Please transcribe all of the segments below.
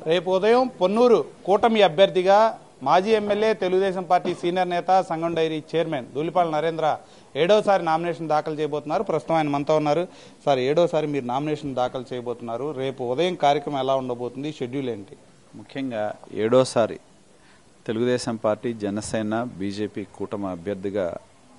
రేపు ఉదయం పొన్నూరు కూటమి అభ్యర్థిగా మాజీ ఎమ్మెల్యే తెలుగుదేశం పార్టీ సీనియర్ నేత సంఘం డైరీ చైర్మన్ దూలిపాల నరేంద్ర ఏడోసారి నామినేషన్ దాఖలు చేయబోతున్నారు ప్రస్తుతం ఆయన మనతో ఉన్నారు సార్ ఏడోసారి మీరు నామినేషన్ దాఖలు చేయబోతున్నారు రేపు ఉదయం కార్యక్రమం ఎలా ఉండబోతుంది షెడ్యూల్ ఏంటి ముఖ్యంగా ఏడోసారి తెలుగుదేశం పార్టీ జనసేన బీజేపీ కూటమి అభ్యర్థిగా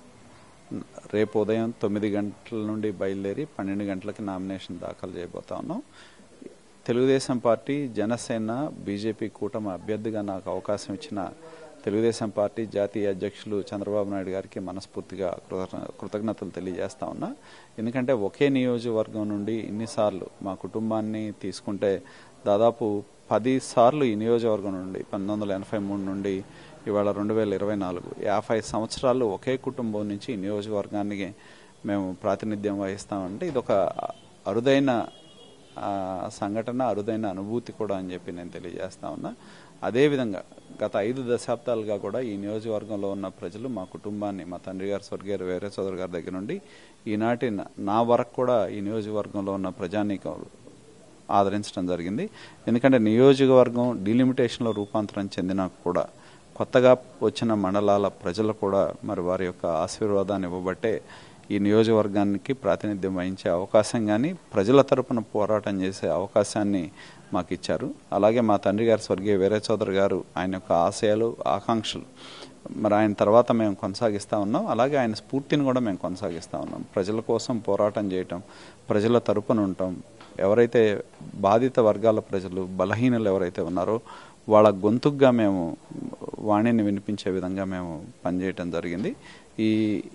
రేపు ఉదయం తొమ్మిది గంటల నుండి బయలుదేరి పన్నెండు గంటలకి నామినేషన్ దాఖలు చేయబోతా ఉన్నాం తెలుగుదేశం పార్టీ జనసేన బీజేపీ కూటమి అభ్యర్థిగా నాకు అవకాశం ఇచ్చిన తెలుగుదేశం పార్టీ జాతీయ అధ్యక్షులు చంద్రబాబు నాయుడు గారికి మనస్ఫూర్తిగా కృతజ్ఞ- కృతజ్ఞతలు తెలియజేస్తా ఉన్నా ఎందుకంటే ఒకే నియోజకవర్గం నుండి ఇన్నిసార్లు మా కుటుంబాన్ని తీసుకుంటే దాదాపు పది సార్లు ఈ నియోజకవర్గం నుండి పంతొమ్మిది వందల ఎనభై మూడు నుండి ఇవాళ రెండు వేల ఇరవై నాలుగు యాభై సంవత్సరాలు ఒకే కుటుంబం నుంచి ఈ నియోజకవర్గానికి మేము ప్రాతినిధ్యం వహిస్తామంటే ఇదొక అరుదైన ఆ, సంఘటన అరుదైన అనుభూతి కూడా అని చెప్పి నేను తెలియజేస్తా ఉన్నా అదేవిధంగా గత ఐదు దశాబ్దాలుగా కూడా ఈ నియోజకవర్గంలో ఉన్న ప్రజలు మా కుటుంబాన్ని మా తండ్రి గారు స్వర్గీయ వేరే సోదరు గారి దగ్గర నుండి ఈనాటి నా- నా వరకు కూడా ఈ నియోజకవర్గంలో ఉన్న ప్రజానీకం ఆదరించడం జరిగింది ఎందుకంటే నియోజకవర్గం డిలిమిటేషన్లో రూపాంతరం చెందినా కూడా కొత్తగా వచ్చిన మండలాల ప్రజలు కూడా మరి వారి యొక్క ఆశీర్వాదాన్ని ఇవ్వబట్టే ఈ నియోజకవర్గానికి ప్రాతినిధ్యం వహించే అవకాశం కానీ ప్రజల తరపున పోరాటం చేసే అవకాశాన్ని మాకు ఇచ్చారు అలాగే మా తండ్రి గారు స్వర్గీయ వీర చౌదరి గారు ఆయన యొక్క ఆశయాలు ఆకాంక్షలు మరి ఆయన తర్వాత మేము కొనసాగిస్తూ ఉన్నాం అలాగే ఆయన స్ఫూర్తిని కూడా మేము కొనసాగిస్తూ ఉన్నాం ప్రజల కోసం పోరాటం చేయటం ప్రజల తరపున ఉంటాం ఎవరైతే బాధిత వర్గాల ప్రజలు బలహీనలు ఎవరైతే ఉన్నారో వాళ్ళ గొంతుగ్గా మేము వాణిని వినిపించే విధంగా మేము పనిచేయటం జరిగింది ఈ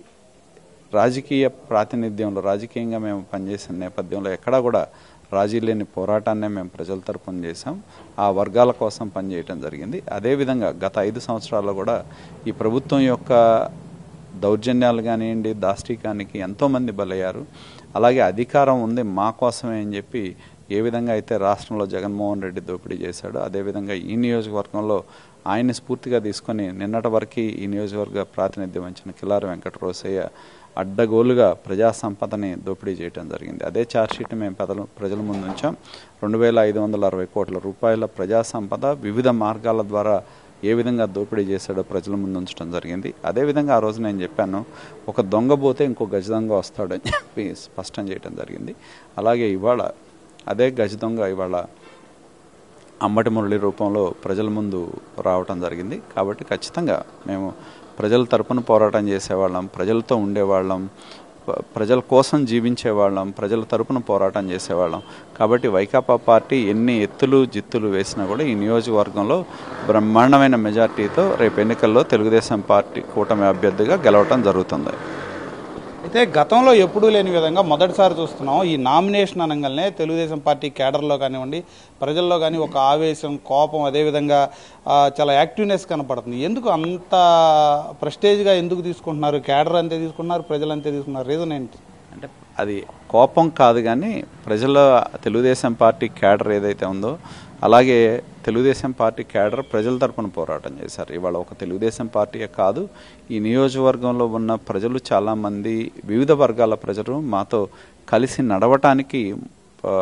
రాజకీయ ప్రాతినిధ్యంలో రాజకీయంగా మేము పనిచేసిన నేపథ్యంలో ఎక్కడా కూడా రాజీ లేని పోరాటాన్నే మేము ప్రజల తరపున చేశాం ఆ వర్గాల కోసం పనిచేయటం జరిగింది అదేవిధంగా గత ఐదు సంవత్సరాల్లో కూడా ఈ ప్రభుత్వం యొక్క దౌర్జన్యాలు కానివ్వండి దాష్టీకానికి ఎంతోమంది బలయ్యారు అలాగే అధికారం ఉంది మా కోసమే అని చెప్పి ఏ విధంగా అయితే రాష్ట్రంలో జగన్మోహన్ రెడ్డి దోపిడీ చేశాడో అదేవిధంగా ఈ నియోజకవర్గంలో ఆయన్ని స్ఫూర్తిగా తీసుకొని నిన్నటి వరకు ఈ నియోజకవర్గ ప్రాతినిధ్యం వహించిన కిలారి వెంకట రోసయ్య అడ్డగోలుగా ప్రజా సంపదని దోపిడీ చేయడం జరిగింది అదే ఛార్జ్షీట్ మేము ప్రజల ప్రజల ముందు ఉంచాం రెండు వేల ఐదు వందల అరవై కోట్ల రూపాయల ప్రజా సంపద వివిధ మార్గాల ద్వారా ఏ విధంగా దోపిడీ చేశాడో ప్రజల ముందు ఉంచడం జరిగింది అదేవిధంగా ఆ రోజు నేను చెప్పాను ఒక దొంగ పోతే ఇంకో గజ దొంగ వస్తాడని చెప్పి స్పష్టం చేయడం జరిగింది అలాగే ఇవాళ అదే గజ దొంగ ఇవాళ అమ్మటి మురళి రూపంలో ప్రజల ముందు రావటం జరిగింది కాబట్టి ఖచ్చితంగా మేము ప్రజల తరపున పోరాటం చేసేవాళ్ళం ప్రజలతో ఉండేవాళ్ళం ప- ప్రజల కోసం జీవించేవాళ్ళం ప్రజల తరపున పోరాటం చేసేవాళ్ళం కాబట్టి వైకాపా పార్టీ ఎన్ని ఎత్తులు జిత్తులు వేసినా కూడా ఈ నియోజకవర్గంలో బ్రహ్మాండమైన మెజార్టీతో రేపు ఎన్నికల్లో తెలుగుదేశం పార్టీ కూటమి అభ్యర్థిగా గెలవటం జరుగుతుంది అయితే గతంలో ఎప్పుడూ లేని విధంగా మొదటిసారి చూస్తున్నాం ఈ నామినేషన్ అనగానే తెలుగుదేశం పార్టీ కేడర్లో కానివ్వండి ప్రజల్లో కానీ ఒక ఆవేశం కోపం అదేవిధంగా ఆ, చాలా యాక్టివ్నెస్ కనపడుతుంది ఎందుకు అంత ప్రెస్టేజ్గా ఎందుకు తీసుకుంటున్నారు కేడర్ అంతే తీసుకుంటున్నారు ప్రజలు అంతే తీసుకున్నారు రీజన్ ఏంటి అంటే అది కోపం కాదు కానీ ప్రజల తెలుగుదేశం పార్టీ క్యాడర్ ఏదైతే ఉందో అలాగే తెలుగుదేశం పార్టీ క్యాడర్ ప్రజల తరపున పోరాటం చేశారు ఇవాళ ఒక తెలుగుదేశం పార్టీయే కాదు ఈ నియోజకవర్గంలో ఉన్న ప్రజలు చాలామంది వివిధ వర్గాల ప్రజలు మాతో కలిసి నడవటానికి ఆ,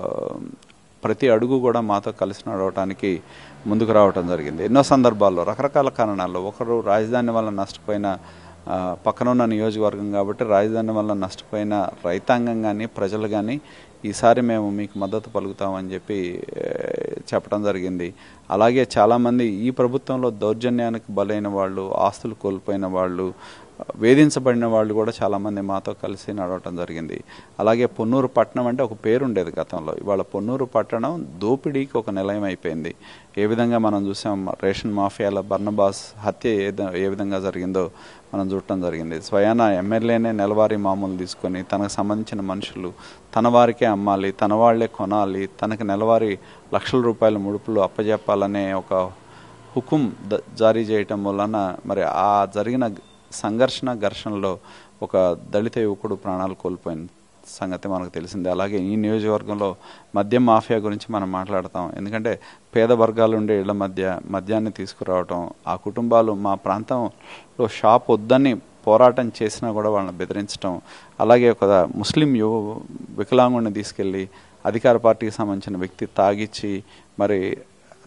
ప్రతి అడుగు కూడా మాతో కలిసి నడవటానికి ముందుకు రావటం జరిగింది ఎన్నో సందర్భాల్లో రకరకాల కారణాల్లో ఒకరు రాజధాని వల్ల నష్టపోయిన ఆ, పక్కన ఉన్న నియోజకవర్గం కాబట్టి రాజధాని వల్ల నష్టపోయిన రైతాంగం కానీ ప్రజలు కానీ ఈసారి మేము మీకు మద్దతు పలుకుతామని చెప్పి ఏ, చెప్పడం జరిగింది అలాగే చాలామంది ఈ ప్రభుత్వంలో దౌర్జన్యానికి బలైన వాళ్ళు ఆస్తులు కోల్పోయిన వాళ్ళు వేధించబడిన వాళ్ళు కూడా చాలామంది మాతో కలిసి నడవటం జరిగింది అలాగే పొన్నూరు పట్టణం అంటే ఒక పేరు ఉండేది గతంలో ఇవాళ పొన్నూరు పట్టణం దోపిడీకి ఒక నిలయం అయిపోయింది ఏ విధంగా మనం చూసాం రేషన్ మాఫియాల బర్నబాస్ హత్య ఏ ద- ఏ విధంగా జరిగిందో మనం చూడటం జరిగింది స్వయాన ఎమ్మెల్యేనే నెలవారీ మామూలు తీసుకొని తనకు సంబంధించిన మనుషులు తన వారికే అమ్మాలి తన వాళ్లే కొనాలి తనకు నెలవారీ లక్షల రూపాయల ముడుపులు అప్పజెప్పాలనే ఒక హుకుం ద- జారీ చేయటం వలన మరి ఆ జరిగిన సంఘర్షణ ఘర్షణలో ఒక దళిత యువకుడు ప్రాణాలు కోల్పోయిన సంగతి మనకు తెలిసిందే అలాగే ఈ నియోజకవర్గంలో మద్యం మాఫియా గురించి మనం మాట్లాడతాం ఎందుకంటే పేద వర్గాలు ఉండే ఇళ్ల మధ్య మద్యాన్ని తీసుకురావటం ఆ కుటుంబాలు మా ప్రాంతంలో షాప్ వద్దని పోరాటం చేసినా కూడా వాళ్ళని బెదిరించడం అలాగే ఒక ముస్లిం యువ వికలాంగుడిని తీసుకెళ్ళి అధికార పార్టీకి సంబంధించిన వ్యక్తి తాగిచ్చి మరి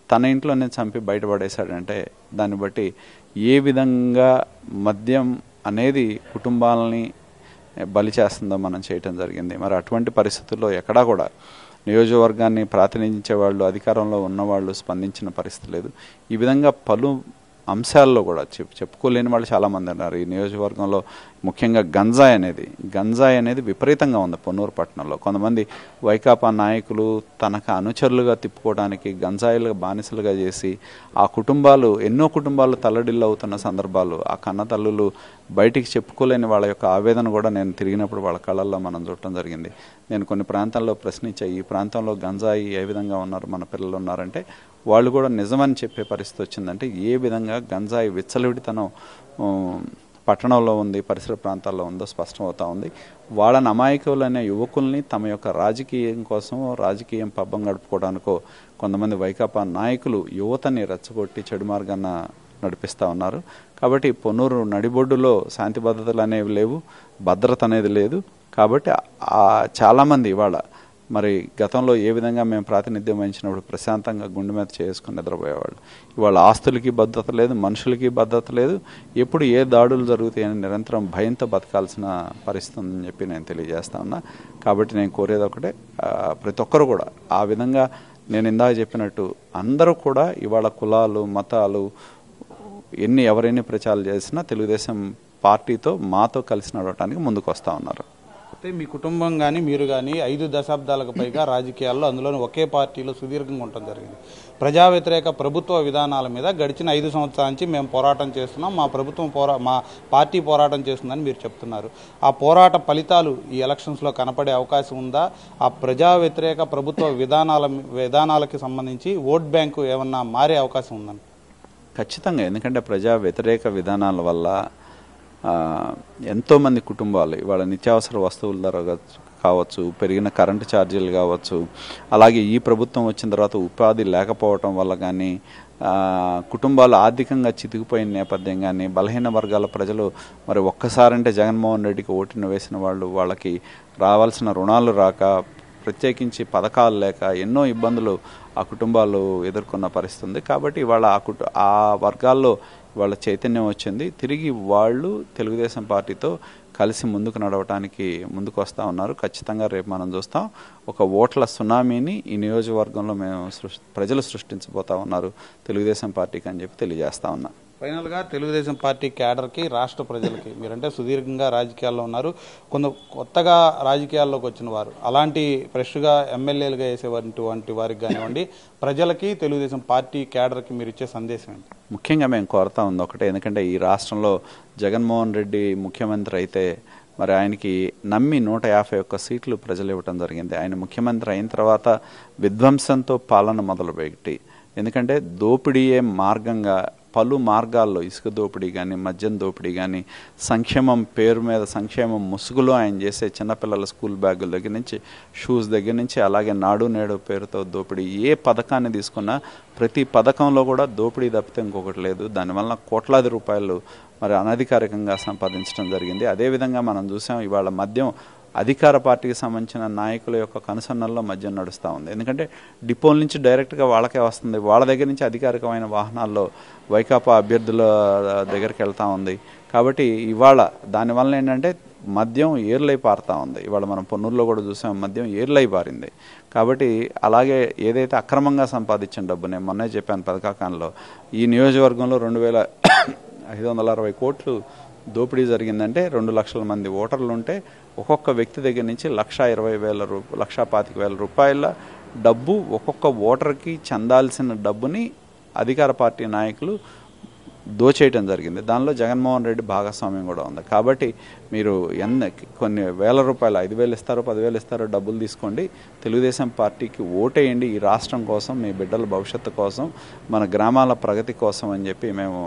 తన ఇంట్లోనే చంపి బయటపడేశాడంటే దాన్ని బట్టి ఏ విధంగా మద్యం అనేది కుటుంబాలని బలి చేస్తుందో మనం చేయటం జరిగింది మరి అటువంటి పరిస్థితుల్లో ఎక్కడా కూడా నియోజకవర్గాన్ని ప్రాతినిధించే వాళ్ళు అధికారంలో ఉన్నవాళ్ళు స్పందించిన పరిస్థితి లేదు ఈ విధంగా పలు అంశాల్లో కూడా చెప్ చెప్పుకోలేని వాళ్ళు చాలామంది ఉన్నారు ఈ నియోజకవర్గంలో ముఖ్యంగా గంజాయి అనేది గంజాయి అనేది విపరీతంగా ఉంది పొన్నూరు పట్టణంలో కొంతమంది వైకాపా నాయకులు తనకు అనుచరులుగా తిప్పుకోవడానికి గంజాయిలుగా బానిసలుగా చేసి ఆ కుటుంబాలు ఎన్నో కుటుంబాలు తల్లడిల్లు అవుతున్న సందర్భాలు ఆ కన్న తల్లులు బయటికి చెప్పుకోలేని వాళ్ళ యొక్క ఆవేదన కూడా నేను తిరిగినప్పుడు వాళ్ళ కళ్ళల్లో మనం చూడటం జరిగింది నేను కొన్ని ప్రాంతాల్లో ప్రశ్నించా ఈ ప్రాంతంలో గంజాయి ఏ విధంగా ఉన్నారు మన పిల్లలు ఉన్నారంటే వాళ్ళు కూడా నిజమని చెప్పే పరిస్థితి వచ్చిందంటే ఏ విధంగా గంజాయి విచ్చలవిడితనం ఉమ్, పట్టణంలో ఉంది పరిసర ప్రాంతాల్లో ఉందో స్పష్టమవుతా ఉంది వాళ్ళని అమాయకులైన యువకుల్ని తమ యొక్క రాజకీయం కోసం రాజకీయం పబ్బం గడుపుకోవడానికో కొంతమంది వైకాపా నాయకులు యువతని రెచ్చగొట్టి చెడు మార్గాన నడిపిస్తూ ఉన్నారు కాబట్టి పొన్నూరు నడిబొడ్డులో శాంతి భద్రతలు అనేవి లేవు భద్రత అనేది లేదు కాబట్టి ఆ చాలామంది ఇవాళ మరి గతంలో ఏ విధంగా మేము ప్రాతినిధ్యం వహించినప్పుడు ప్రశాంతంగా గుండె మీద చేసుకుని నిద్రపోయేవాళ్ళు ఇవాళ ఆస్తులకి భద్రత లేదు మనుషులకి భద్రత లేదు ఎప్పుడు ఏ దాడులు జరుగుతాయని నిరంతరం భయంతో బతకాల్సిన పరిస్థితి ఉందని చెప్పి నేను తెలియజేస్తా ఉన్నా కాబట్టి నేను కోరేది ఒకటే ఆ, ప్రతి ఒక్కరు కూడా ఆ విధంగా నేను ఇందాక చెప్పినట్టు అందరూ కూడా ఇవాళ కులాలు మతాలు ఎన్ని ఎవరెన్ని ప్రచారాలు చేసినా తెలుగుదేశం పార్టీతో మాతో కలిసి నడవటానికి ముందుకు వస్తూ ఉన్నారు అయితే మీ కుటుంబం కానీ మీరు కానీ ఐదు దశాబ్దాలకు పైగా రాజకీయాల్లో అందులోని ఒకే పార్టీలో సుదీర్ఘంగా ఉండటం జరిగింది ప్రజా వ్యతిరేక ప్రభుత్వ విధానాల మీద గడిచిన ఐదు సంవత్సరాల నుంచి మేము పోరాటం చేస్తున్నాం మా ప్రభుత్వం పోరా మా పార్టీ పోరాటం చేస్తుందని మీరు చెప్తున్నారు ఆ పోరాట ఫలితాలు ఈ ఎలక్షన్స్లో కనపడే అవకాశం ఉందా ఆ ప్రజా వ్యతిరేక ప్రభుత్వ విధానాల విధానాలకి సంబంధించి ఓట్ బ్యాంకు ఏమన్నా మారే అవకాశం ఉందని ఖచ్చితంగా ఎందుకంటే ప్రజా వ్యతిరేక విధానాల వల్ల ఆ, ఎంతోమంది కుటుంబాలు ఇవాళ నిత్యావసర వస్తువుల ధర కావచ్చు- కావచ్చు పెరిగిన కరెంటు ఛార్జీలు కావచ్చు అలాగే ఈ ప్రభుత్వం వచ్చిన తర్వాత ఉపాధి లేకపోవటం వల్ల కానీ ఆ, కుటుంబాలు ఆర్థికంగా చితికిపోయిన నేపథ్యం కానీ బలహీన వర్గాల ప్రజలు మరి ఒక్కసారంటే జగన్మోహన్ రెడ్డికి ఓటును వేసిన వాళ్ళు వాళ్ళకి రావాల్సిన రుణాలు రాక ప్రత్యేకించి పథకాలు లేక ఎన్నో ఇబ్బందులు ఆ కుటుంబాలు ఎదుర్కొన్న పరిస్థితి ఉంది కాబట్టి ఇవాళ ఆ కుట ఆ వర్గాల్లో వాళ్ళ చైతన్యం వచ్చింది తిరిగి వాళ్ళు తెలుగుదేశం పార్టీతో కలిసి ముందుకు నడవటానికి ముందుకు వస్తూ ఉన్నారు ఖచ్చితంగా రేపు మనం చూస్తాం ఒక ఓట్ల సునామీని ఈ నియోజకవర్గంలో మేము సృష్టి ప్రజలు సృష్టించబోతా ఉన్నారు తెలుగుదేశం పార్టీకి అని చెప్పి తెలియజేస్తా ఉన్నా ఫైనల్గా తెలుగుదేశం పార్టీ క్యాడర్కి రాష్ట్ర ప్రజలకి మీరంటే సుదీర్ఘంగా రాజకీయాల్లో ఉన్నారు కొంత కొత్తగా రాజకీయాల్లోకి వచ్చిన వారు అలాంటి ఫ్రెష్గా ఎమ్మెల్యేలుగా వేసేటువంటి వారికి కానివ్వండి ప్రజలకి తెలుగుదేశం పార్టీ క్యాడర్కి మీరు ఇచ్చే సందేశం ఏంటి ముఖ్యంగా మేము కోరుతా ఉంది ఒకటే ఎందుకంటే ఈ రాష్ట్రంలో జగన్మోహన్ రెడ్డి ముఖ్యమంత్రి అయితే మరి ఆయనకి నమ్మి నూట యాభై ఒక్క సీట్లు ప్రజలు ఇవ్వటం జరిగింది ఆయన ముఖ్యమంత్రి అయిన తర్వాత విధ్వంసంతో పాలన మొదలుపెట్టి ఎందుకంటే దోపిడీయే మార్గంగా పలు మార్గాల్లో ఇసుక దోపిడీ కానీ మద్యం దోపిడీ కానీ సంక్షేమం పేరు మీద సంక్షేమం ముసుగులో ఆయన చేసే చిన్నపిల్లల స్కూల్ బ్యాగుల దగ్గర నుంచి షూస్ దగ్గర నుంచి అలాగే నాడు నేడు పేరుతో దోపిడీ ఏ పథకాన్ని తీసుకున్నా ప్రతి పథకంలో కూడా దోపిడీ తప్పితే ఇంకొకటి లేదు దానివల్ల కోట్లాది రూపాయలు మరి అనధికారికంగా సంపాదించడం జరిగింది అదేవిధంగా మనం చూసాం ఇవాళ మద్యం అధికార పార్టీకి సంబంధించిన నాయకుల యొక్క కనుసన్నల్లో మద్యం నడుస్తూ ఉంది ఎందుకంటే డిపోల నుంచి డైరెక్ట్గా వాళ్ళకే వస్తుంది వాళ్ళ దగ్గర నుంచి అధికారికమైన వాహనాల్లో వైకాపా అభ్యర్థుల దగ్గరికి వెళ్తూ ఉంది కాబట్టి ఇవాళ దానివల్ల ఏంటంటే మద్యం ఏర్లై పారుతూ ఉంది ఇవాళ మనం పొన్నూరులో కూడా చూసాం మద్యం ఏర్లై పారింది కాబట్టి అలాగే ఏదైతే అక్రమంగా సంపాదించిన డబ్బు నేను మొన్నే చెప్పాను పథకాకంలో ఈ నియోజకవర్గంలో రెండు వేల ఐదు వందల అరవై కోట్లు దోపిడీ జరిగిందంటే రెండు లక్షల మంది ఓటర్లు ఉంటే ఒక్కొక్క వ్యక్తి దగ్గర నుంచి లక్ష ఇరవై వేల రూ లక్ష పాతిక వేల రూపాయల డబ్బు ఒక్కొక్క ఓటర్కి చెందాల్సిన డబ్బుని అధికార పార్టీ నాయకులు దోచేయటం జరిగింది దానిలో జగన్మోహన్ రెడ్డి భాగస్వామ్యం కూడా ఉంది కాబట్టి మీరు ఎన్న కొన్ని వేల రూపాయలు ఐదు వేలు ఇస్తారో పదివేలు ఇస్తారో డబ్బులు తీసుకోండి తెలుగుదేశం పార్టీకి ఓటేయండి ఈ రాష్ట్రం కోసం మీ బిడ్డల భవిష్యత్తు కోసం మన గ్రామాల ప్రగతి కోసం అని చెప్పి మేము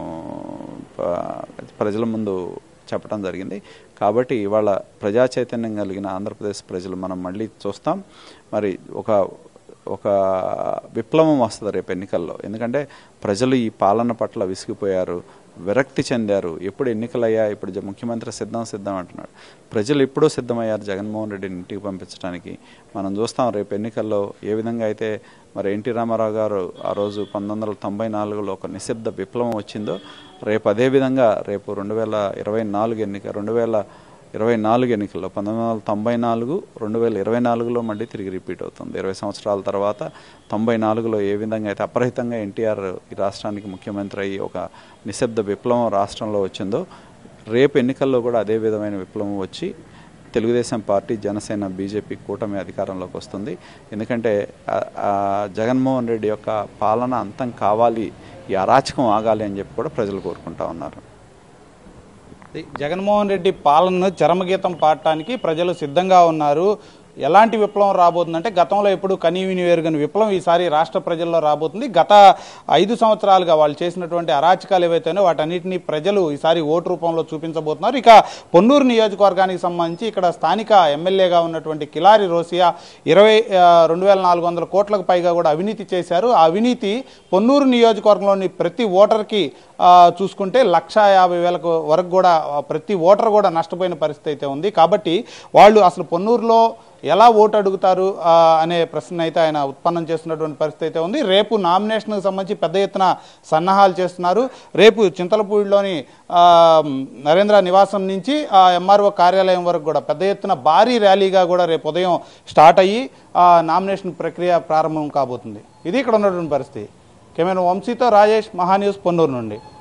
ప- ప్రజల ముందు చెప్పడం జరిగింది కాబట్టి ఇవాళ ప్రజా చైతన్యం కలిగిన ఆంధ్రప్రదేశ్ ప్రజలు మనం మళ్ళీ చూస్తాం మరి ఒక ఒక విప్లవం వస్తుంది రేపు ఎన్నికల్లో ఎందుకంటే ప్రజలు ఈ పాలన పట్ల విసిగిపోయారు విరక్తి చెందారు ఎప్పుడు ఎన్నికలయ్యా ఇప్పుడు జ- ముఖ్యమంత్రి సిద్ధం సిద్ధం అంటున్నాడు ప్రజలు ఎప్పుడో సిద్ధమయ్యారు జగన్మోహన్ రెడ్డిని ఇంటికి పంపించడానికి మనం చూస్తాం రేపు ఎన్నికల్లో ఏ విధంగా అయితే మరి ఎన్టీ రామారావు గారు ఆ రోజు పంతొమ్మిది వందల తొంభై నాలుగులో ఒక నిశ్శబ్ద విప్లవం వచ్చిందో రేపు అదేవిధంగా రేపు రెండు వేల ఇరవై నాలుగు ఎన్నిక రెండు వేల ఇరవై నాలుగు ఎన్నికల్లో పంతొమ్మిది వందల తొంభై నాలుగు రెండు వేల ఇరవై నాలుగులో మళ్ళీ తిరిగి రిపీట్ అవుతుంది ఇరవై సంవత్సరాల తర్వాత తొంభై నాలుగులో ఏ విధంగా అయితే అప్రహితంగా ఎన్టీఆర్ ఈ రాష్ట్రానికి ముఖ్యమంత్రి అయ్యి ఒక నిశ్శబ్ద విప్లవం రాష్ట్రంలో వచ్చిందో రేపు ఎన్నికల్లో కూడా అదే విధమైన విప్లవం వచ్చి తెలుగుదేశం పార్టీ జనసేన బీజేపీ కూటమి అధికారంలోకి వస్తుంది ఎందుకంటే ఆ- ఆ జగన్మోహన్ రెడ్డి యొక్క పాలన అంతం కావాలి ఈ అరాచకం ఆగాలి అని చెప్పి కూడా ప్రజలు కోరుకుంటా ఉన్నారు ఈ జగన్మోహన్ రెడ్డి పాలనను చరమగీతం పాడటానికి ప్రజలు సిద్ధంగా ఉన్నారు ఎలాంటి విప్లవం రాబోతుందంటే గతంలో ఎప్పుడు కనీవిని వేరుగని విప్లవం ఈసారి రాష్ట్ర ప్రజల్లో రాబోతుంది గత ఐదు సంవత్సరాలుగా వాళ్ళు చేసినటువంటి అరాచకాలు ఏవైతేనో వాటన్నిటిని ప్రజలు ఈసారి ఓటు రూపంలో చూపించబోతున్నారు ఇక పొన్నూరు నియోజకవర్గానికి సంబంధించి ఇక్కడ స్థానిక ఎమ్మెల్యేగా ఉన్నటువంటి కిలారి రోసియా ఇరవై రెండు వేల నాలుగు వందల కోట్లకు పైగా కూడా అవినీతి చేశారు ఆ అవినీతి పొన్నూరు నియోజకవర్గంలోని ప్రతి ఓటర్కి ఆ, చూసుకుంటే లక్ష యాభై వేలకు వరకు కూడా ఆ, ప్రతి ఓటర్ కూడా నష్టపోయిన పరిస్థితి అయితే ఉంది కాబట్టి వాళ్ళు అసలు పొన్నూరులో ఎలా ఓటు అడుగుతారు ఆ, అనే ప్రశ్న అయితే ఆయన ఉత్పన్నం చేస్తున్నటువంటి పరిస్థితి అయితే ఉంది రేపు నామినేషన్కి సంబంధించి పెద్ద ఎత్తున సన్నాహాలు చేస్తున్నారు రేపు చింతలపూడిలోని ఆ, నరేంద్ర నివాసం నుంచి ఆ ఎంఆర్ఓ కార్యాలయం వరకు కూడా పెద్ద ఎత్తున భారీ ర్యాలీగా కూడా రేపు ఉదయం స్టార్ట్ అయ్యి ఆ, నామినేషన్ ప్రక్రియ ప్రారంభం కాబోతుంది ఇది ఇక్కడ ఉన్నటువంటి పరిస్థితి కెమెరా వంశీతో రాజేష్ మహాన్యూస్ పొన్నూరు నుండి